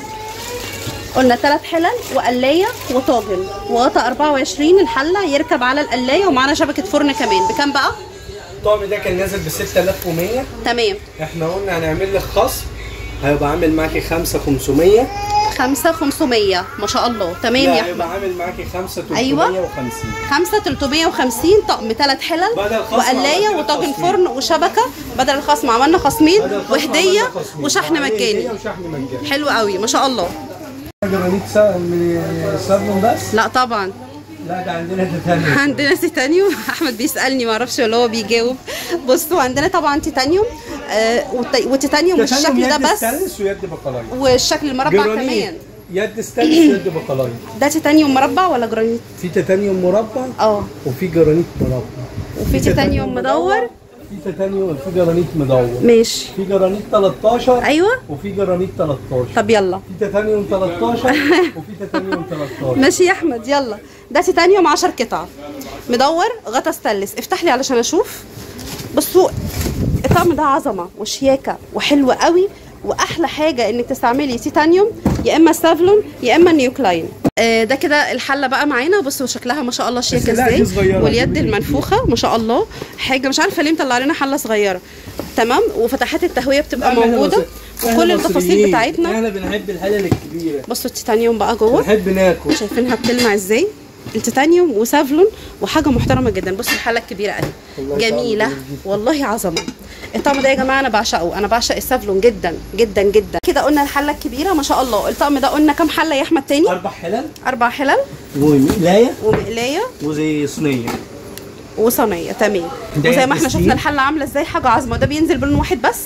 قلنا ثلاث حلل وقلايه وطاجن وغطا 24 الحله يركب على القلايه ومعانا شبكه فرن كمان بكام بقى الطقم ده كان نازل ب 6100 تمام احنا قلنا هنعمل لك خصم هيبقى عامل معاكي 5500 5 500 ما شاء الله تمام لا يا هيبقى احمد عامل معاكي 5 أيوة. 350 5 350 طقم ثلاث حلل بدل خصم وقلايه عملنا وطاجن خصمين. فرن وشبكه بدل الخصم عملنا خصمين بدل الخصم وهديه عملنا خصمين. وشحن وعليه مجاني هدية وشحن مجاني حلو قوي ما شاء الله جرانيت سا- من سافلون بس لا طبعا لا ده عندنا تيتانيوم عندنا تيتانيوم احمد بيسالني ما اعرفش ولا هو بيجاوب بصوا عندنا طبعا تيتانيوم آه والت- وتيتانيوم بالشكل ده يد بس ستانلس ويد بقلايط والشكل المربع كمان جرانيت يد ستانلس ويد بقلايط ده تيتانيوم مربع ولا جرانيت في تيتانيوم مربع اه وفي جرانيت مربع وفي تيتانيوم مدور في تيتانيوم في جرانيت مدور ماشي في جرانيت 13 ايوه وفي جرانيت 13 طب يلا في تيتانيوم 13 وفي تيتانيوم 13 ماشي يا احمد يلا ده تيتانيوم 10 قطع مدور غطا ستانلس افتح لي علشان اشوف بصوا الطقم ده عظمه وشياكه وحلو قوي واحلى حاجه انك تستعملي تيتانيوم يا اما سافلون يا اما نيوكلاين آه، ده كده الحله بقى معانا بصوا شكلها ما شاء الله شياكه بس لا، دي ازاي صغيرة. واليد المنفوخه ما شاء الله حاجه مش عارفه ليه مطلع لنا حله صغيره تمام وفتحات التهويه بتبقى موجوده وكل التفاصيل بتاعتنا احنا بنحب الحلل الكبيره بصوا التيتانيوم بقى جوه بنحب ناكل شايفينها بتلمع ازاي التيتانيوم وسافلون وحاجه محترمه جدا بصوا الحله الكبيره اهي والله جميله طعمه جميل جدا. والله عظمه الطقم ده يا جماعه انا بعشقه انا بعشق السافلون جدا جدا جدا كده قلنا الحله الكبيره ما شاء الله الطقم ده قلنا كام حله يا احمد تاني اربع حلل اربع حلل ومقلايه ومقلايه وزي صينيه وصينيه تمام ده وزي ما احنا يد شفنا ستيل. الحله عامله ازاي حاجه عظمه ده بينزل بلون واحد بس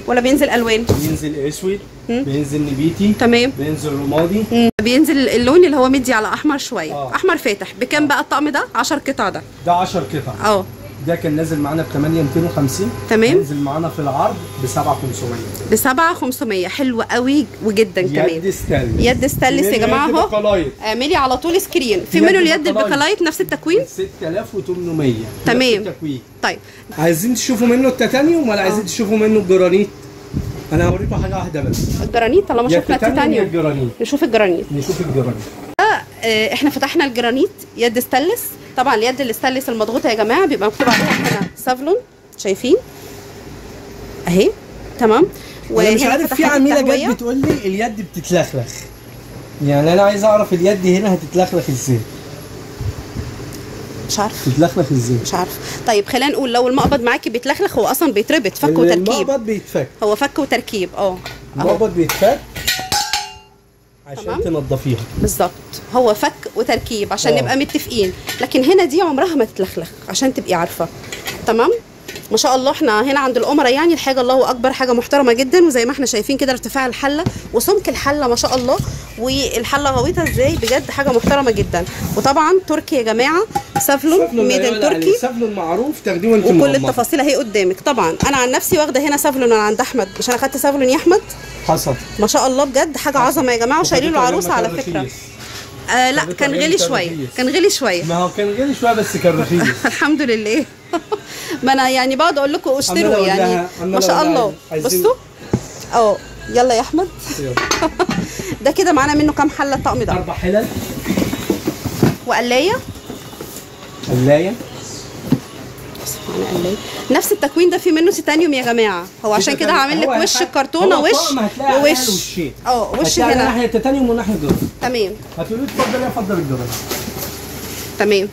ولا بينزل الوان بينزل اسود بينزل نبيتي تمام بينزل رمادي مم. بينزل اللون اللي هو مدي على احمر شويه آه. احمر فاتح بكام بقى الطقم ده 10 قطع ده ده 10 قطع اه ده كان نازل معانا ب 8250 تمام. نزل معانا في العرض ب 7500 ب 7500 حلو قوي وجدا يد كمان ستانلس يد ستانلس يا جماعه اهو اهو اعملي على طول سكرين في يد منه اليد بكلايت. البكلايت نفس التكوين 6800 تمام. نفس التكوين. طيب عايزين تشوفوا منه التيتانيوم ولا عايزين تشوفوا منه الجرانيت؟ انا هوريكم حاجه واحده بس الجرانيت طالما يا شفنا التيتانيوم يا التيتانيوم الجرانيت نشوف الجرانيت نشوف الجرانيت آه، احنا فتحنا الجرانيت يد ستانلس طبعا اليد الستانلس المضغوطه يا جماعه بيبقى مكتوب عليها هنا سافلون شايفين اهي تمام انا مش وهنا عارف في فتحات عميله التهوية. جت بتقول لي اليد بتتلخلخ يعني انا عايز اعرف اليد هنا هتتلخلخ ازاي مش عارف تتلخلخ ازاي مش عارف طيب خلينا نقول لو المقبض معاكي بيتلخلخ هو اصلا بيتربط فك وتركيب المقبض بيتفك هو فك وتركيب اه اهو المقبض بيتفك عشان تمام. تنضفيها بالظبط هو فك وتركيب عشان آه. نبقى متفقين لكن هنا دي عمرها ما تتلخلخ عشان تبقي عارفه تمام ما شاء الله احنا هنا عند الامراء يعني الحاجه الله اكبر حاجه محترمه جدا وزي ما احنا شايفين كده ارتفاع الحله وسمك الحله ما شاء الله والحله غويطه ازاي بجد حاجه محترمه جدا وطبعا تركي يا جماعه سافلون ميدن تركي سافلون معروف تاخديه وانت وكل مغمضة. التفاصيل اهي قدامك طبعا انا عن نفسي واخده هنا سافلون انا عند احمد مش انا خدت سافلون يا احمد حصل ما شاء الله بجد حاجه عظمه يا جماعه وشايلين له عروسه على فكره آه لا طب كان طبيعي غالي كان شويه رخيص. كان غالي شويه ما هو كان غالي شويه بس كان رخيص الحمد لله ما انا يعني بقعد اقول لكم اشتروا أقول يعني لها- عمالة ما شاء أقول لها الله عايزين- بصوا اه يلا يا احمد يلا. ده كده معانا منه كام حله الطقم ده اربع حلل وقلايه قلايه معانا قلايه نفس التكوين ده في منه تيتانيوم يا جماعه هو عشان كده عامل لك هو وش هيحط- الكرتونه هو وش طقم هتلاقي عليها ووش الوشين. اه وش هتلاقي هنا ناحيه تيتانيوم وناحيه جرانيت تمام هتقولوا لي اتفضل يا افضل الجرانيت تمام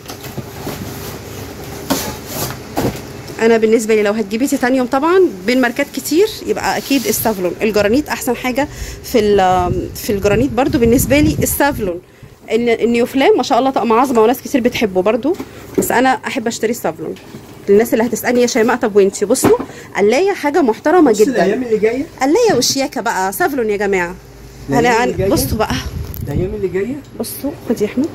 انا بالنسبه لي لو هتجيبي تيتانيوم طبعا بين ماركات كتير يبقى اكيد السافلون الجرانيت احسن حاجه في ال- في الجرانيت برضو بالنسبه لي السافلون الن- النيوفلام ما شاء الله طقم عظمه وناس كتير بتحبه برضو بس انا احب اشتري السافلون الناس اللي هتسالني يا شيماء طب وانتي بصوا قلايه حاجه محترمه بص الايام جدا اللي جايه قلايه وشياكه بقى سافلون يا جماعه الأيام هلا اللي جاية؟ بصوا بقى الايام اللي جايه بصوا خدي يا احمد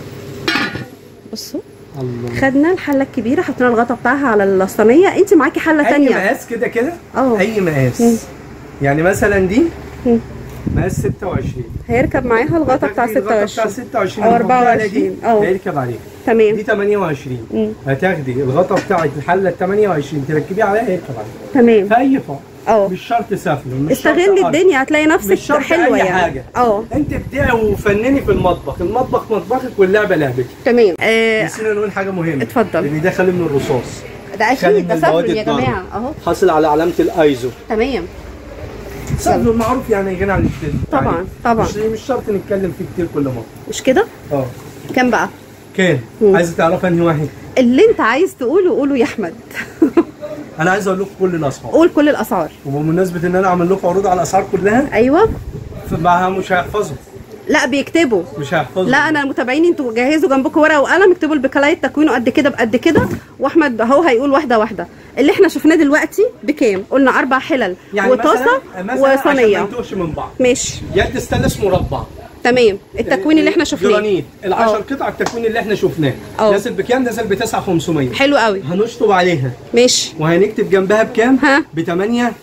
بصوا الله خدنا الحله الكبيره حطينا الغطا بتاعها على الصينيه انت معاكي حله اي تانية مقاس كده كده اه. اي مقاس مم. يعني مثلا دي مم. مقاس 26 هيركب معاها الغطا بتاع هتاخدي الغطا بتاع 26 26 او اللي على دي 24 اه هيركب عليها دي تمام 28 مم. هتاخدي الغطا بتاع الحله ال 28 تركبيه عليها هيركب عليها تمام في اي فوق اه مش شرط سافلون مش شرط استغلي أرض. الدنيا هتلاقي مش نفسك شرط حلوه اي يعني حاجه اه انت ابدعي وفنني في المطبخ المطبخ مطبخك واللعبه لعبتك تمام آه نسينا نقول حاجه مهمه اتفضل. لان ده خالي من الرصاص ده خالي اكيد من ده المواد سافلون يا الضارة. جماعه اهو حاصل على علامه الايزو تمام سافلون معروف يعني غني عن التاني طبعا، طبعا. مش مش شرط نتكلم فيه كتير كل مره مش كده اه كام بقى كام مم. عايزه تعرف انهي واحد اللي انت عايز تقوله قوله يا احمد انا عايز اقول لكم كل الاسعار قول كل الاسعار وبمناسبه ان انا اعمل لكم عروض على الاسعار كلها ايوه فمعها مش هيحفظوا لا بيكتبوا مش هيحفظوا لا انا المتابعين انتوا جهزوا جنبكم ورقه وقلم اكتبوا البكلايت تكوينه قد كده بقد كده واحمد اهو هيقول واحده واحده اللي احنا شفناه دلوقتي بكام قلنا اربع حلل يعني وطاسه مثلا مثلا عشان ما وصينيه نتوهش من بعض ماشي يد ستانلس مربع تمام التكوين اللي احنا شفناه جرانيت ال 10 اه. قطع التكوين اللي احنا شفناه اه. نازل بكام نازل ب 9500 حلو قوي هنشطب عليها ماشي وهنكتب جنبها بكام ها. ب 8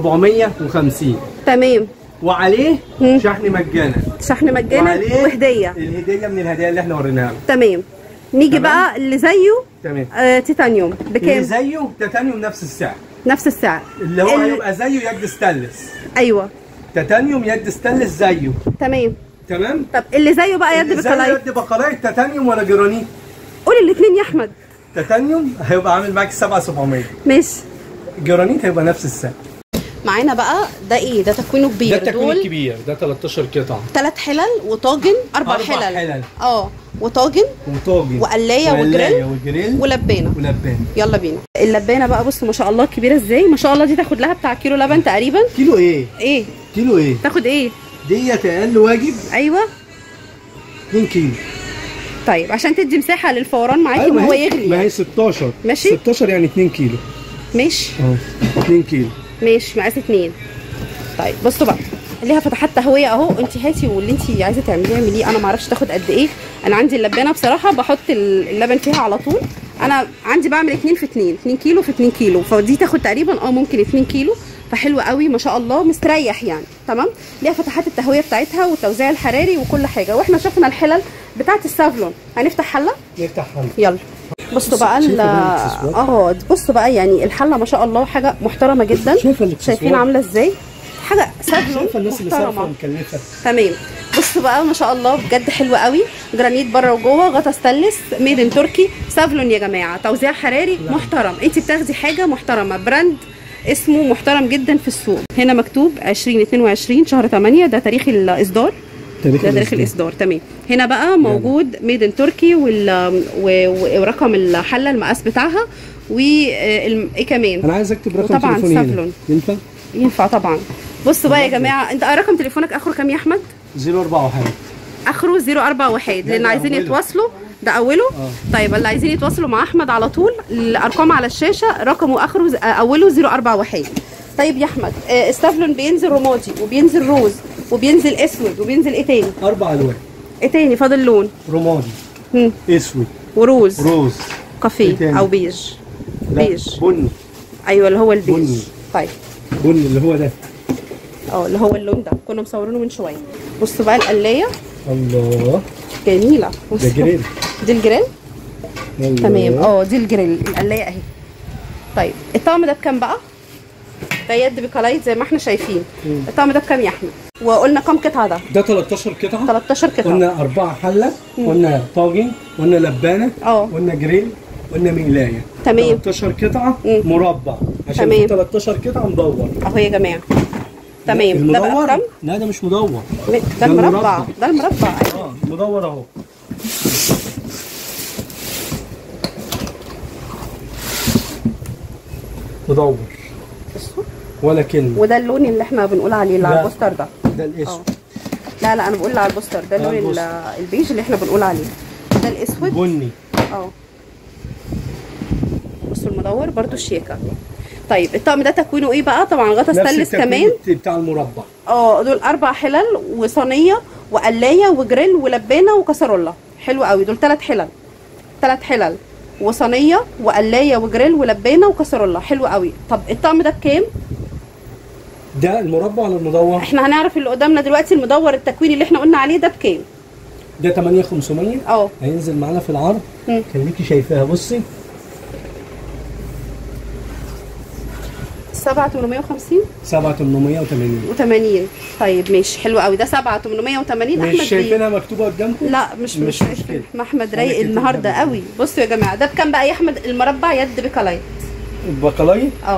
450 تمام وعليه مم. شحن مجانا شحن مجانا وعليه وهديه الهديه من الهدايا اللي احنا وريناها له تمام نيجي تمام. بقى اللي زيه تمام آه تيتانيوم اللي بكام زيه تيتانيوم نفس السعر نفس السعر اللي هو ال- هيبقى زيه يد ستانلس ايوه تيتانيوم يد ستانلس زيه تمام تمام طب اللي زيه بقى يد اللي زيه بكلايت يد بقلاية تيتانيوم ولا جرانيت قول الاثنين يا احمد تيتانيوم هيبقى عامل معاك 7700 ماشي جرانيت هيبقى نفس السعر معانا بقى ده ايه ده تكوينه كبير ده التكوين دول الكبير ده 13 قطعه ثلاث حلل وطاجن اربع, أربع حلل حلل. اه وطاجن وطاجن وقلاية وقلاية وجريل وجريل ولبانه ولبان يلا بينا اللبانه بقى بصوا ما شاء الله كبيره ازاي ما شاء الله دي تاخد لها بتاع كيلو لبن تقريبا كيلو ايه؟ ايه كيلو ايه؟ تاخد ايه ديت اقل واجب ايوه 2 كيلو طيب عشان تدي مساحه للفوران معاكي ما ان هو هي- يغلي ما هي يعني. 16 ماشي. 16 يعني 2 كيلو ماشي اه 2 كيلو ماشي مقاس اتنين طيب بصوا بقى ليها فتحات تهويه اهو انت هاتي واللي انت عايزه تعمليه اعمليه انا ما اعرفش تاخد قد ايه انا عندي اللبانه بصراحه بحط ال- اللبن فيها على طول انا عندي بعمل 2 في 2 2 كيلو في 2 كيلو فدي تاخد تقريبا اه ممكن 2 كيلو فحلوه قوي ما شاء الله مستريح يعني تمام ليها فتحات التهويه بتاعتها والتوزيع الحراري وكل حاجه واحنا شفنا الحلل بتاعت السافلون هنفتح حله نفتح حل يلا بصوا بقى ال- شايفة بقى الإكسسوار؟ اه بصوا بقى يعني الحله ما شاء الله حاجه محترمه جدا شايفة الإكسسوار؟ شايفين عامله ازاي حاجه سافلون شايفه الناس اللي صارفه محترمه مكلفه تمام بصوا بقى ما شاء الله بجد حلوه قوي جرانيت بره وجوه غطا ستانلس ميد ان تركي سافلون يا جماعه توزيع حراري محترم انت بتاخدي حاجه محترمه براند اسمه محترم جدا في السوق هنا مكتوب 2022 شهر 8 ده تاريخ الاصدار تاريخ ده تاريخ الاصدار تمام هنا بقى موجود ميد ان تركي وال و- و- ورقم الحله المقاس بتاعها وايه كمان انا عايز اكتب رقم وطبعاً تليفوني هنا سافلون. ينفع ينفع طبعا بصوا بقى يا جماعه انت رقم تليفونك اخره كام يا احمد 041 اخره 041 لان ده عايزين أوله. يتواصلوا ده اوله طيب اللي عايزين يتواصلوا مع احمد على طول الارقام على الشاشه رقمه اخره ز- اوله 041 طيب يا احمد آه، السافلون بينزل رمادي وبينزل روز وبينزل اسود وبينزل ايه تاني اربع الوان ايه تاني فاضل لون رمادي مم. اسود وروز روز كافيه إيه تاني؟ او بيج لا، بيج بني ايوه اللي هو البيج بني. طيب بني اللي هو ده اه اللي هو اللون ده كنا مصورينه من شويه بصوا بقى القلايه الله جميله ده بصوا. جريل دي الجريل الله. تمام اه دي الجريل القلايه اهي طيب الطقم ده بكام بقى ده يد بكلايت زي ما احنا شايفين الطقم ده بكام يا احمد وقلنا كام قطعه ده ده 13 قطعه 13 قطعه قلنا أربعة حلة قلنا طاجن قلنا لبانة اه. قلنا جريل قلنا مقلاية تمام. 13 قطعة مم. مربع عشان تمام. في 13 قطعة مدور اهو يا جماعه تمام ده بقى المدور بكام لا ده مش مدور ده ده المربع المربع. ده المربع أيوة. اه مدور اهو مدور بصوا ولا كلمة وده اللون اللي احنا بنقول عليه اللي على لا. البوستر ده ده اه الاسود لا لا انا بقول اللي على البوستر ده اللون ال- البوستر. البيج اللي احنا بنقول عليه ده الاسود بني اه بصوا المدور برضو شياكه طيب الطقم ده تكوينه ايه بقى طبعا غطا نفس ستانلس كمان التكوين بتاع المربع اه دول اربع حلل وصينيه وقلايه وجريل ولبانه وكسرولة حلو قوي دول ثلاث حلل ثلاث حلل وصينيه وقلايه وجريل ولبانه وكسرولة حلو قوي طب الطقم ده بكام ده المربع ولا المدور؟ احنا هنعرف اللي قدامنا دلوقتي المدور التكويني اللي احنا قلنا عليه ده بكام ده 8500 اه هينزل معانا في العرض مم. خليكي شايفاها بصي 7850 7880 و80 طيب ماشي حلو قوي ده 7880 احمد مش بيه. شايفينها مكتوبه قدامكم؟ لا مش مش مش مشكلة. ما احمد أنا رايق كاتب النهارده ده قوي بصوا يا جماعه ده بكام بقى يا احمد المربع يد بكلايت البقلايه اه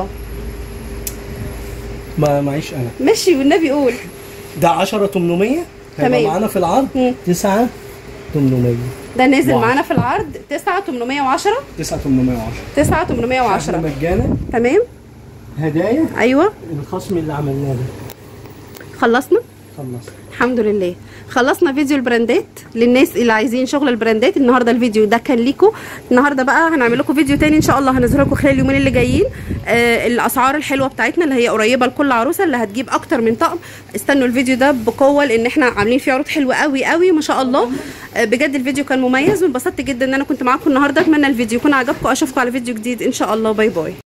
ما معيش انا ماشي والنبي قول ده 10 800 هيبقى تمام. معانا في العرض مم. 9 800 ده نازل واو. معانا في العرض 9810 9 810 9810 احنا مجانا تمام هدايا ايوه الخصم اللي عملناه ده خلصنا خلصنا الحمد لله خلصنا فيديو البراندات للناس اللي عايزين شغل البراندات النهارده الفيديو ده كان ليكم النهارده بقى هنعمل لكم فيديو تاني ان شاء الله هنزله لكم خلال اليومين اللي جايين آه الاسعار الحلوه بتاعتنا اللي هي قريبه لكل عروسه اللي هتجيب اكتر من طقم استنوا الفيديو ده بقوه لان احنا عاملين فيه عروض حلوه قوي قوي ما شاء الله آه بجد الفيديو كان مميز وانبسطت جدا ان انا كنت معاكم النهارده اتمنى الفيديو يكون عجبكم اشوفكم على فيديو جديد ان شاء الله باي باي